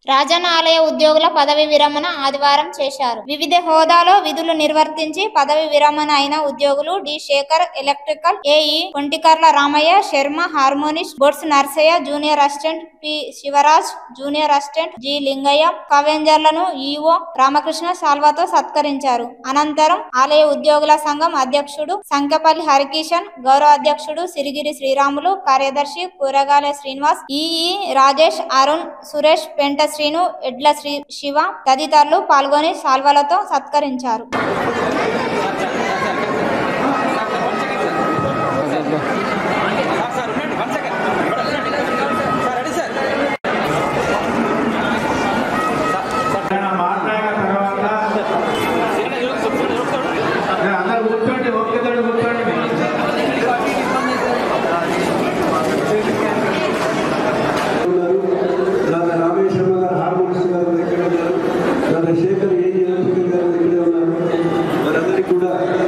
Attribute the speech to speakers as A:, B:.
A: రాజన్న ఆలయ ఉద్యోగుల పదవి విరమణ ఆదివారం చేశారు వివిధ హోదాలో విధులు నిర్వర్తించి పదవి విరమణ అయిన ఉద్యోగులు D Shekhar electrical AE Kontikarla Ramayya Sharma harmonist బొట్స్ Narsayya junior assistant P Shivaraj junior assistant G Lingayya కవెంజర్లను ఈఓ రామకృష్ణ సాల్వాతో సత్కరించారు అనంతరం ఆలయ ఉద్యోగుల సంఘం అధ్యక్షుడు సంకెపల్లి హరికిషన్ గౌరవ అధ్యక్షుడు సిరిగిరి శ్రీరాములు కార్యదర్శి కూరగాయల శ్రీనివాస్ ఈఈ రాజేష్ అరుణ్ సురేష్ పెంట శ్రీను ఎడ్ల శ్రీ శివ తదితరులు పాల్గొని సాల్వలతో సత్కరించారు
B: ఆయన మాట్లాడిన తర్వాత నేను అందరూ కూర్చోండి ఒక్కదాడు కూర్చోండి
C: ఉన్నారు దాని రామేశ్వర గారు హార్మోనిస్ట్ గారు ఇక్కడ ఉన్నారు దాని శేఖర్ ఏ ఎలక్ట్రికల్ గారు ఇక్కడే ఉన్నారు వారందరికీ కూడా